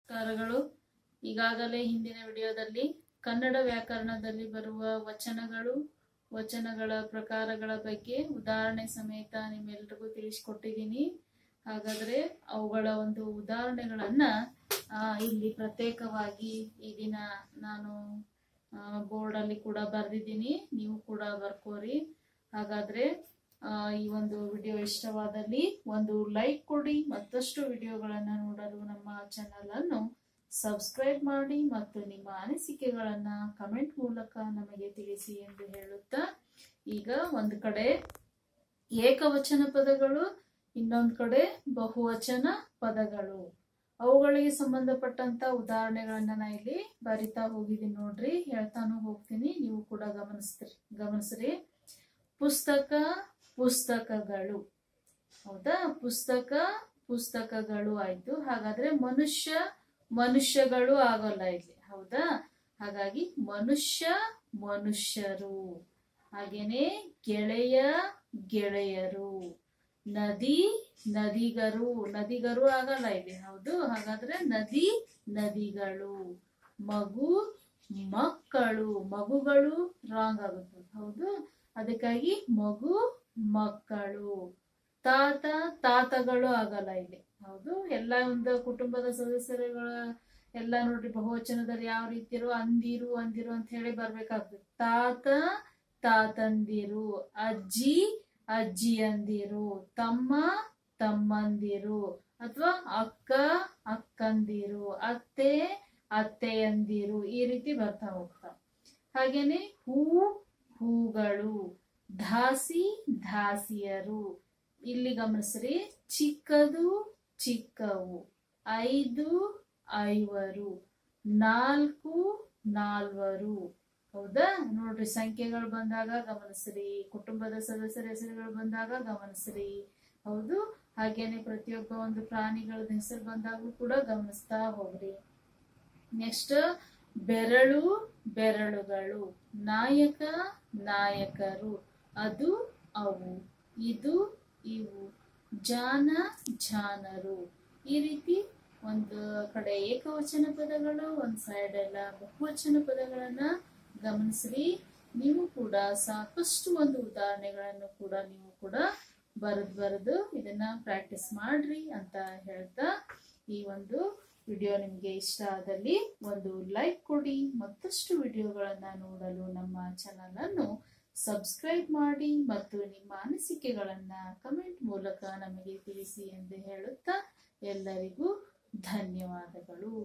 ನಮಸ್ಕಾರಗಳು ಈಗಾಗಲೇ ಹಿಂದಿನ ವಿಡಿಯೋದಲ್ಲಿ ಕನ್ನಡ ವ್ಯಾಕರಣದಲ್ಲಿ ಬರುವ ವಚನಗಳು ವಚನಗಳ ಪ್ರಕಾರಗಳ ಬಗ್ಗೆ ಉದಾಹರಣೆ ಸಮೇತ ನಿಮ್ಮೆಲ್ರಿಗೂ ತಿಳಿಸ್ಕೊಟ್ಟಿದ್ದೀನಿ ಹಾಗಾದ್ರೆ ಅವುಗಳ ಒಂದು ಉದಾಹರಣೆಗಳನ್ನ ಆ, ಇಲ್ಲಿ ಪ್ರತ್ಯೇಕವಾಗಿ ಈ ದಿನ ನಾನು ಬೋರ್ಡಲ್ಲಿ ಕೂಡ ಬರೆದಿದ್ದೀನಿ ನೀವು ಕೂಡ ಬರ್ಕೋರಿ ಹಾಗಾದ್ರೆ ಆ, ಈ ಒಂದು ವಿಡಿಯೋ ಇಷ್ಟವಾದಲ್ಲಿ ಒಂದು ಲೈಕ್ ಕೊಡಿ ಮತ್ತಷ್ಟು ವಿಡಿಯೋಗಳನ್ನು ನೋಡಲು ನಮ್ಮ ಚಾನಲ್ ಅನ್ನು ಸಬ್ಸ್ಕ್ರೈಬ್ ಮಾಡಿ ಮತ್ತು ನಿಮ್ಮ ಅನಿಸಿಕೆಗಳನ್ನ ಕಮೆಂಟ್ ಮೂಲಕ ನಮಗೆ ತಿಳಿಸಿ ಎಂದು ಹೇಳುತ್ತಾ ಈಗ ಒಂದು ಕಡೆ ಏಕವಚನ ಪದಗಳು ಇನ್ನೊಂದು ಕಡೆ ಬಹುವಚನ ಪದಗಳು ಅವುಗಳಿಗೆ ಸಂಬಂಧಪಟ್ಟಂತ ಉದಾಹರಣೆಗಳನ್ನ ನಾ ಇಲ್ಲಿ ಬರಿತಾ ಹೋಗಿದ್ದೀನಿ ನೋಡ್ರಿ ಹೇಳ್ತಾನು ಹೋಗ್ತೀನಿ ನೀವು ಕೂಡ ಗಮನಿಸ್ರಿ ಗಮನಿಸ್ರಿ ಪುಸ್ತಕ ಪುಸ್ತಕಗಳು ಹೌದಾ ಪುಸ್ತಕ ಪುಸ್ತಕಗಳು ಆಯ್ತು ಹಾಗಾದ್ರೆ ಮನುಷ್ಯ ಮನುಷ್ಯಗಳು ಆಗೋಲ್ಲ ಇಲ್ಲಿ ಹೌದಾ ಹಾಗಾಗಿ ಮನುಷ್ಯ ಮನುಷ್ಯರು ಹಾಗೇನೆ ಗೆಳೆಯ ಗೆಳೆಯರು ನದಿ ನದಿಗರು ನದಿಗರು ಆಗಲ್ಲ ಇಲ್ಲಿ ಹೌದು ಹಾಗಾದ್ರೆ ನದಿ ನದಿಗಳು ಮಗು ಮಕ್ಕಳು ಮಗುಗಳು ರಾಂಗ್ ಆಗುತ್ತೆ ಹೌದು ಅದಕ್ಕಾಗಿ ಮಗು ಮಕ್ಕಳು ತಾತ ತಾತಗಳು ಆಗಲ್ಲ ಇಲ್ಲಿ ಹೌದು ಎಲ್ಲ ಒಂದು ಕುಟುಂಬದ ಸದಸ್ಯರುಗಳ ಎಲ್ಲ ನೋಡ್ರಿ ಬಹುವಚನದಲ್ಲಿ ಯಾವ ರೀತಿ ಇರೋ ಅಂದಿರು ಅಂದಿರು ಅಂತ ಹೇಳಿ ಬರ್ಬೇಕಾಗ್ತದೆ ತಾತ ತಾತಂದಿರು ಅಜ್ಜಿ ಅಜ್ಜಿಯಂದಿರು ತಮ್ಮ ತಮ್ಮಂದಿರು ಅಥವಾ ಅಕ್ಕ ಅಕ್ಕಂದಿರು ಅತ್ತೆ ಅತ್ತೆಯಂದಿರು ಈ ರೀತಿ ಬರ್ತಾ ಹೋಗ್ತಾ ಹಾಗೇನೆ ಹೂ ಹೂಗಳು ದಾಸಿ ದಾಸಿಯರು ಇಲ್ಲಿ ಗಮನಿಸ್ರಿ ಚಿಕ್ಕದು ಚಿಕ್ಕವು ಐದು ಐವರು ನಾಲ್ಕು ನಾಲ್ವರು ಹೌದಾ ನೋಡ್ರಿ ಸಂಖ್ಯೆಗಳು ಬಂದಾಗ ಗಮನಿಸ್ರಿ ಕುಟುಂಬದ ಸದಸ್ಯರ ಹೆಸರುಗಳು ಬಂದಾಗ ಗಮನಿಸ್ರಿ ಹೌದು ಹಾಗೇನೆ ಪ್ರತಿಯೊಬ್ಬ ಒಂದು ಪ್ರಾಣಿಗಳ ಹೆಸರು ಬಂದಾಗೂ ಕೂಡ ಗಮನಿಸ್ತಾ ಹೋಗ್ರಿ ನೆಕ್ಸ್ಟ್ ಬೆರಳು ಬೆರಳುಗಳು ನಾಯಕ ನಾಯಕರು ಅದು ಅವು ಇದು ಇವು ಜಾನ ಜಾನರು ಈ ರೀತಿ ಒಂದು ಕಡೆ ಏಕವಚನ ಪದಗಳು ಒಂದ್ ಸೈಡ್ ಎಲ್ಲ ಬಹುವಚನ ಪದಗಳನ್ನ ಗಮನಿಸ್ರಿ ನೀವು ಕೂಡ ಸಾಕಷ್ಟು ಒಂದು ಉದಾಹರಣೆಗಳನ್ನು ಕೂಡ ನೀವು ಕೂಡ ಬರೆದು ಬರೆದು ಇದನ್ನ ಪ್ರಾಕ್ಟೀಸ್ ಮಾಡ್ರಿ ಅಂತ ಹೇಳ್ತಾ ಈ ಒಂದು ವಿಡಿಯೋ ನಿಮಗೆ ಇಷ್ಟ ಆದಲ್ಲಿ ಒಂದು ಲೈಕ್ ಕೊಡಿ ಮತ್ತಷ್ಟು ವಿಡಿಯೋಗಳನ್ನ ನೋಡಲು ನಮ್ಮ ಚಾನಲ್ ಅನ್ನು ಸಬ್ಸ್ಕ್ರೈಬ್ ಮಾಡಿ ಮತ್ತು ನಿಮ್ಮ ಅನಿಸಿಕೆಗಳನ್ನ ಕಮೆಂಟ್ ಮೂಲಕ ನಮಗೆ ತಿಳಿಸಿ ಎಂದು ಹೇಳುತ್ತಾ ಎಲ್ಲರಿಗೂ ಧನ್ಯವಾದಗಳು